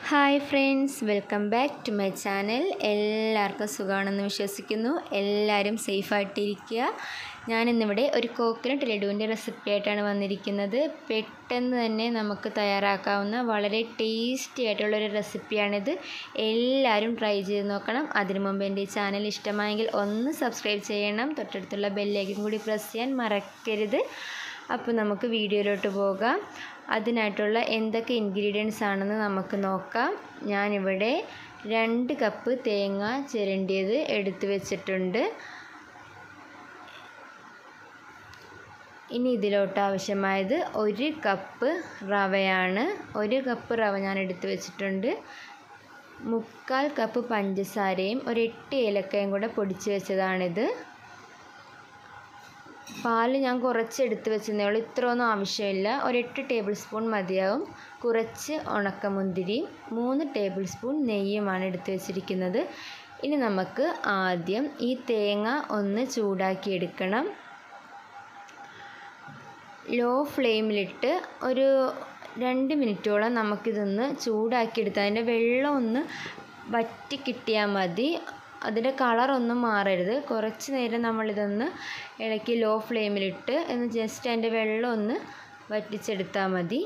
hi friends welcome back to my channel എല്ലാവർക്കും സുഖമാണെന്ന് വിശ്വസിക്കുന്നു എല്ലാവരും സേഫായിട്ടിരിക്കുക ഞാനിന്നിവിടെ ഒരു കോക്കനട്ട് ലഡുവിൻ്റെ റെസിപ്പി ആയിട്ടാണ് വന്നിരിക്കുന്നത് പെട്ടെന്ന് തന്നെ നമുക്ക് തയ്യാറാക്കാവുന്ന വളരെ ടേസ്റ്റി ആയിട്ടുള്ളൊരു റെസിപ്പിയാണിത് എല്ലാവരും ട്രൈ ചെയ്ത് നോക്കണം അതിനു മുമ്പ് എൻ്റെ ഈ ചാനൽ ഇഷ്ടമായെങ്കിൽ ഒന്ന് സബ്സ്ക്രൈബ് ചെയ്യണം തൊട്ടടുത്തുള്ള ബെല്ലേക്കും കൂടി പ്രസ് ചെയ്യാൻ മറക്കരുത് അപ്പോൾ നമുക്ക് വീഡിയോയിലോട്ട് പോകാം അതിനായിട്ടുള്ള എന്തൊക്കെ ഇൻഗ്രീഡിയൻസ് ആണെന്ന് നമുക്ക് നോക്കാം ഞാനിവിടെ രണ്ട് കപ്പ് തേങ്ങ ചിരണ്ടിയത് എടുത്തു വെച്ചിട്ടുണ്ട് ഇനി ഇതിലോട്ട് ആവശ്യമായത് ഒരു കപ്പ് റവയാണ് ഒരു കപ്പ് റവ ഞാൻ എടുത്തു വെച്ചിട്ടുണ്ട് മുക്കാൽ കപ്പ് പഞ്ചസാരയും ഒരു എട്ട് ഏലക്കയും കൂടെ പൊടിച്ച് വെച്ചതാണിത് പാല് ഞാൻ കുറച്ച് എടുത്ത് വെച്ചതേ ഉള്ളൂ ഇത്രയൊന്നും ആവശ്യമില്ല ഒരു എട്ട് ടേബിൾ സ്പൂൺ മതിയാവും കുറച്ച് ഉണക്കമുന്തിരിയും മൂന്ന് ടേബിൾ സ്പൂൺ നെയ്യുമാണ് എടുത്ത് വെച്ചിരിക്കുന്നത് ഇനി നമുക്ക് ആദ്യം ഈ തേങ്ങ ഒന്ന് ചൂടാക്കി എടുക്കണം ലോ ഫ്ലെയിമിലിട്ട് ഒരു രണ്ട് മിനിറ്റോളം നമുക്കിതൊന്ന് ചൂടാക്കിയെടുത്ത് അതിൻ്റെ വെള്ളം ഒന്ന് വറ്റി കിട്ടിയാൽ മതി അതിൻ്റെ കളറൊന്നും മാറരുത് കുറച്ച് നേരം നമ്മളിതൊന്ന് ഇളക്കി ലോ ഫ്ലെയിമിലിട്ട് ഒന്ന് ജസ്റ്റ് അതിൻ്റെ വെള്ളം ഒന്ന് വറ്റിച്ചെടുത്താൽ മതി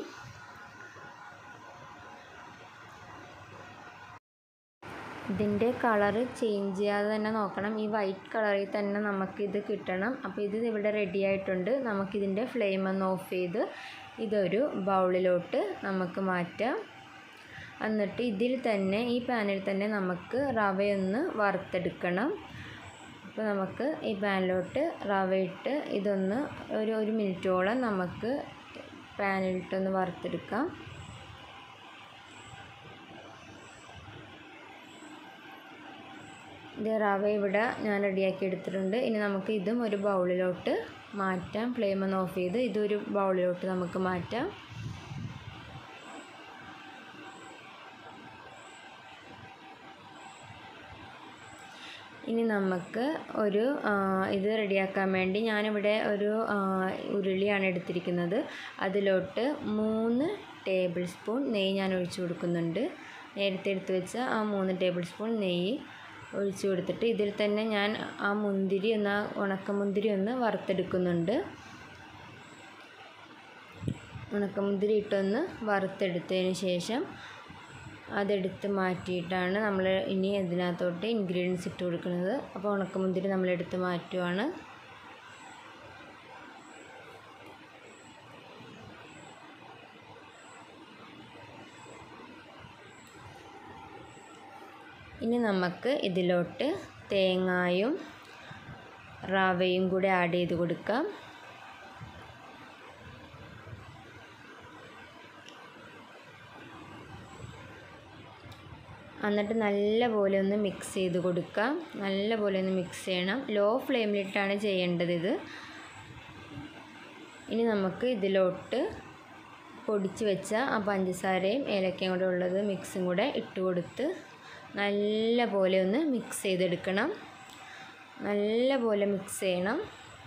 ഇതിൻ്റെ കളറ് ചേഞ്ച് ചെയ്യാതെ തന്നെ നോക്കണം ഈ വൈറ്റ് കളറിൽ തന്നെ നമുക്കിത് കിട്ടണം അപ്പോൾ ഇത് ഇവിടെ റെഡി ആയിട്ടുണ്ട് നമുക്കിതിൻ്റെ ഫ്ലെയിം ഒന്ന് ഓഫ് ചെയ്ത് ഇതൊരു ബൗളിലോട്ട് നമുക്ക് മാറ്റാം എന്നിട്ട് ഇതിൽ തന്നെ ഈ പാനിൽ തന്നെ നമുക്ക് റവയൊന്ന് വറുത്തെടുക്കണം അപ്പോൾ നമുക്ക് ഈ പാനിലോട്ട് റവ ഇട്ട് ഇതൊന്ന് ഒരു ഒരു മിനിറ്റോളം നമുക്ക് പാനിലിട്ടൊന്ന് വറുത്തെടുക്കാം ഇത് റവ ഇവിടെ ഞാൻ റെഡിയാക്കി എടുത്തിട്ടുണ്ട് ഇനി നമുക്ക് ഇതും ഒരു ബൗളിലോട്ട് മാറ്റാം ഫ്ലെയിം ഒന്ന് ഓഫ് ചെയ്ത് ഇതൊരു ബൗളിലോട്ട് നമുക്ക് മാറ്റാം ഇനി നമുക്ക് ഒരു ഇത് റെഡിയാക്കാൻ വേണ്ടി ഞാനിവിടെ ഒരു ഉരുളിയാണ് എടുത്തിരിക്കുന്നത് അതിലോട്ട് മൂന്ന് ടേബിൾ സ്പൂൺ നെയ്യ് ഞാൻ ഒഴിച്ചു കൊടുക്കുന്നുണ്ട് നേരത്തെ എടുത്ത് വെച്ച ആ മൂന്ന് ടേബിൾ സ്പൂൺ നെയ്യ് ഒഴിച്ചു കൊടുത്തിട്ട് ഇതിൽ തന്നെ ഞാൻ ആ മുന്തിരി ഒന്ന് ഉണക്കമുന്തിരി ഒന്ന് വറുത്തെടുക്കുന്നുണ്ട് ഉണക്കമുന്തിരി ഇട്ടൊന്ന് വറുത്തെടുത്തതിന് ശേഷം അതെടുത്ത് മാറ്റിയിട്ടാണ് നമ്മൾ ഇനി ഇതിനകത്തോട്ട് ഇൻഗ്രീഡിയൻസ് ഇട്ട് കൊടുക്കുന്നത് അപ്പോൾ ഉണക്കമുന്തിരി നമ്മളെടുത്ത് മാറ്റുവാണ് ഇനി നമുക്ക് ഇതിലോട്ട് തേങ്ങായും റവയും കൂടെ ആഡ് ചെയ്ത് കൊടുക്കാം എന്നിട്ട് നല്ല പോലെ ഒന്ന് മിക്സ് ചെയ്ത് കൊടുക്കാം നല്ല പോലെ ഒന്ന് മിക്സ് ചെയ്യണം ലോ ഫ്ലെയിമിലിട്ടാണ് ചെയ്യേണ്ടത് ഇത് ഇനി നമുക്ക് ഇതിലോട്ട് പൊടിച്ച് വെച്ച ആ പഞ്ചസാരയും ഏലക്കയും കൂടെ ഉള്ളത് മിക്സും കൂടെ ഇട്ട് കൊടുത്ത് നല്ല പോലെ ഒന്ന് മിക്സ് ചെയ്തെടുക്കണം നല്ല പോലെ മിക്സ് ചെയ്യണം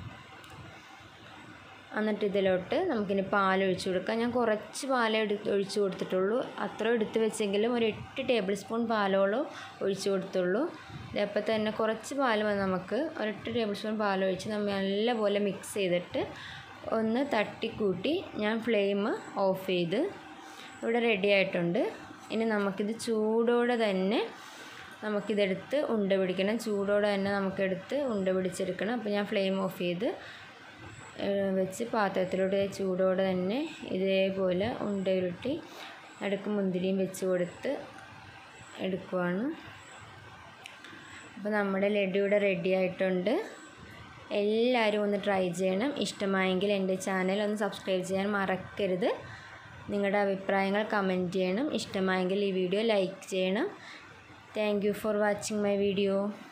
എന്നിട്ട് ഇതിലോട്ട് നമുക്കിനി പാൽ ഒഴിച്ചു കൊടുക്കാം ഞാൻ കുറച്ച് പാലേ എടുത്ത് ഒഴിച്ചു കൊടുത്തിട്ടുള്ളൂ അത്ര എടുത്ത് വെച്ചെങ്കിലും ഒരു എട്ട് ടേബിൾ സ്പൂൺ പാലോളം ഒഴിച്ചു കൊടുത്തുള്ളൂ ഇതപ്പോൾ തന്നെ കുറച്ച് പാൽ നമുക്ക് ഒരു എട്ട് ടേബിൾ സ്പൂൺ പാൽ ഒഴിച്ച് നമ്മൾ നല്ലപോലെ മിക്സ് ചെയ്തിട്ട് ഒന്ന് തട്ടിക്കൂട്ടി ഞാൻ ഫ്ലെയിം ഓഫ് ചെയ്ത് ഇവിടെ റെഡി ആയിട്ടുണ്ട് ഇനി നമുക്കിത് ചൂടോടെ തന്നെ നമുക്കിതെടുത്ത് ഉണ്ട പിടിക്കണം ചൂടോടെ തന്നെ നമുക്കെടുത്ത് ഉണ്ട പിടിച്ചെടുക്കണം അപ്പോൾ ഞാൻ ഫ്ലെയിം ഓഫ് ചെയ്ത് വെച്ച് പാത്രത്തിലൂടെ ചൂടോടെ തന്നെ ഇതേപോലെ ഉണ്ട ഉരുട്ടി നടുക്ക് മുന്തിരിയും വെച്ച് കൊടുത്ത് എടുക്കുവാണ് അപ്പോൾ നമ്മുടെ ലഡു ഇവിടെ റെഡി ആയിട്ടുണ്ട് എല്ലാവരും ഒന്ന് ട്രൈ ചെയ്യണം ഇഷ്ടമായെങ്കിൽ എൻ്റെ ചാനൽ ഒന്ന് സബ്സ്ക്രൈബ് ചെയ്യാൻ മറക്കരുത് നിങ്ങളുടെ അഭിപ്രായങ്ങൾ കമൻറ്റ് ചെയ്യണം ഇഷ്ടമായെങ്കിൽ ഈ വീഡിയോ ലൈക്ക് ചെയ്യണം thank you for watching my video